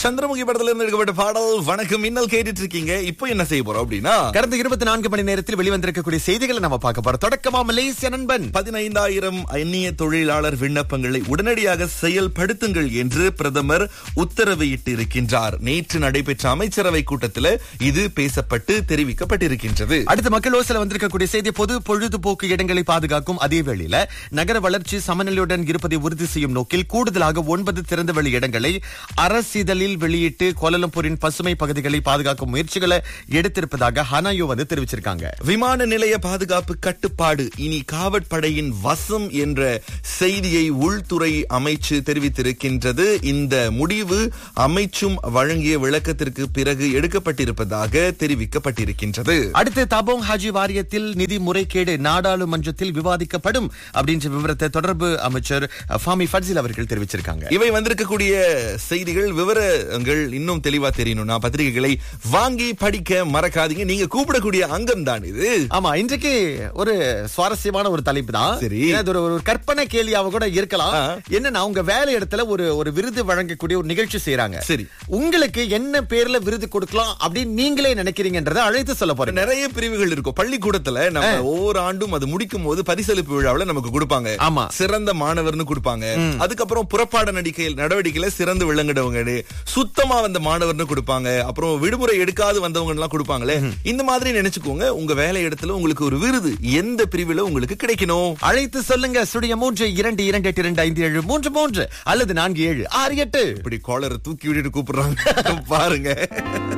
சந்திரமுகி படத்துல இருந்து எடுக்கப்பட்ட பாடல் வணக்கம் மின்னல் கேட்டுட்டு இருக்கீங்க இப்போ என்ன செய்ய போறோம் அப்படின்னா கடந்த இருபத்தி நான்கு மணி நேரத்தில் வெளிவந்திருக்கக்கூடிய செய்திகளை நம்ம பார்க்க போறோம் தொடக்கமா மலேசிய நண்பன் பதினைந்தாயிரம் அந்நிய தொழிலாளர் விண்ணப்பங்களை உடனடியாக செயல்படுத்துங்கள் என்று பிரதமர் உத்தரவிட்டு இருக்கின்றார் நேற்று நடைபெற்ற அமைச்சரவை கூட்டத்தில் இது பேசப்பட்டு தெரிவிக்கப்பட்டிருக்கின்றது அடுத்த மக்கள் ஓசில வந்திருக்கக்கூடிய செய்தி பொது பொழுதுபோக்கு இடங்களை பாதுகாக்கும் அதே வேளையில நகர வளர்ச்சி சமநிலையுடன் இருப்பதை உறுதி செய்யும் நோக்கில் கூடுதலாக ஒன்பது திறந்தவெளி இடங்களை அரசிதழில் வெளியிட்டு கோலலம்பூரின் பசுமை பகுதிகளை பாதுகாக்கும் முயற்சிகளை எடுத்திருப்பதாக ஹனாயோ வந்து தெரிவிச்சிருக்காங்க விமான நிலைய பாதுகாப்பு கட்டுப்பாடு இனி காவற்படையின் வசம் என்ற செய்தியை உள்துறை அமைச்சு தெரிவித்திருக்கின்றது இந்த முடிவு அமைச்சும் வழங்கிய விளக்கத்திற்கு பிறகு எடுக்கப்பட்டிருப்பதாக தெரிவிக்கப்பட்டிருக்கின்றது அடுத்து தபோங் ஹாஜி வாரியத்தில் நிதி முறைகேடு நாடாளுமன்றத்தில் விவாதிக்கப்படும் அப்படின்ற விவரத்தை தொடர்பு அமைச்சர் ஃபாமி ஃபட்சில் அவர்கள் தெரிவிச்சிருக்காங்க இவை வந்திருக்கக்கூடிய செய்திகள் விவரங்கள் இன்னும் தெளிவா தெரியணும்னா பத்திரிகைகளை வாங்கி படிக்க மறக்காதீங்க நீங்க கூப்பிடக்கூடிய அங்கம் தான் இது ஆமா இன்றைக்கு ஒரு சுவாரஸ்யமான ஒரு தலைப்பு தான் சரி. ஏன்னா இது ஒரு ஒரு கற்பனை கேலியாவ கூட இருக்கலாம் ஆ. என்னன்னா உங்க வேலை இடத்துல ஒரு ஒரு விருது வழங்கக்கூடிய ஒரு நிகழ்ச்சி செய்யறாங்க சரி. உங்களுக்கு என்ன பேர்ல விருது கொடுக்கலாம் அப்படின்னு நீங்களே நினைக்கிறீங்கன்றத அழைத்து சொல்ல போறேன் நிறைய பிரிவுகள் இருக்கும் பள்ளிக்கூடத்துல நம்ம ஒவ்வொரு ஆண்டும் அது முடிக்கும் போது பரிசளிப்பு விழாவுல நமக்கு கொடுப்பாங்க ஆமா. சிறந்த மாணவர்னு கொடுப்பாங்க அதுக்கப்புறம் புறப்பாட நடிக்கை நடவடிக்கையில சிறந்து விளங்கிடவங்க சுத்தமா வந்த மாணவர்னு கொடுப்பாங்க அப்புறம் விடுமுறை எடுக்காது வந்தவங்க எல்லாம் கொடுப்பாங்களே இந்த மாதிரி நினைச்சுக்கோங்க உங்க வேலை இடத்துல உங்களுக்கு ஒரு விருது எந்த பிரிவுல உங்களுக்கு கிடைக்கணும் அழைத்து சொல்லுங்க சுடிய மூன்று இரண்டு இரண்டு எட்டு இரண்டு ஐந்து ஏழு மூன்று மூன்று அல்லது நான்கு ஏழு ஆறு எட்டு இப்படி காலரை தூக்கி விட்டுட்டு கூப்பிடுறாங்க பாருங்க